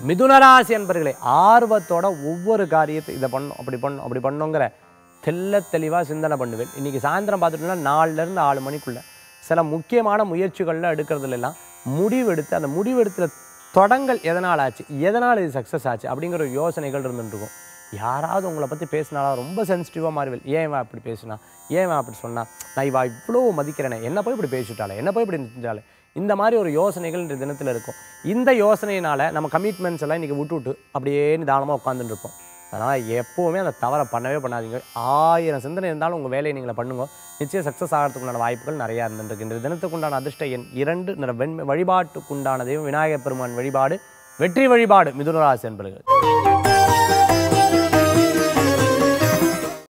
மிதுனராசி என்பர்களே ஆர்வத்தோட ஒவ்வொரு காரியத்தை இதை பண்ணும் அப்படி பண்ணும் அப்படி பண்ணுங்கிற தெள்ள தெளிவாக சிந்தனை பண்ணுவேன் இன்றைக்கி சாயந்தரம் பார்த்துட்டோம்னா நாலுலேருந்து ஆறு மணிக்குள்ளே சில முக்கியமான முயற்சிகளில் எடுக்கிறதுல எல்லாம் முடிவெடுத்து அந்த முடிவெடுத்துல தொடங்கள் எதனால் ஆச்சு எதனால் இது சக்ஸஸ் ஆச்சு அப்படிங்கிற ஒரு யோசனைகள் இருந்துட்டு இருக்கும் யாராவது உங்களை பற்றி பேசினாலா ரொம்ப சென்சிட்டிவாக மாறுவேல் ஏன் இவன் அப்படி பேசினா ஏன் இவன் அப்படி சொன்னா நான் இவா இவ்வளோ மதிக்கிறேனே என்ன போய் இப்படி பேசிட்டாலே என்ன போய் இப்படி செஞ்சாலே இந்த மாதிரி ஒரு யோசனைகள் இந்த தினத்தில் இருக்கும் இந்த யோசனையினால் நம்ம கமிட்மெண்ட்ஸ் எல்லாம் இன்றைக்கி விட்டு விட்டு அப்படியே நிதானமாக உட்காந்துட்டு இருப்போம் அதனால் எப்போவுமே அந்த தவறை பண்ணவே பண்ணாதீங்க ஆயிரம் சிந்தனை இருந்தாலும் உங்கள் வேலையை நீங்கள் பண்ணுங்க நிச்சயம் சக்ஸஸ் ஆகிறதுக்குண்டான வாய்ப்புகள் நிறையா இருந்துருக்கு இந்த தினத்துக்குண்டான அதிர்ஷ்ட எண் இரண்டு நிற வெண் வழிபாட்டுக்குண்டான தெய்வம் விநாயகர் பெருமான் வழிபாடு வெற்றி வழிபாடு மிதுனராசி என்பர்கள்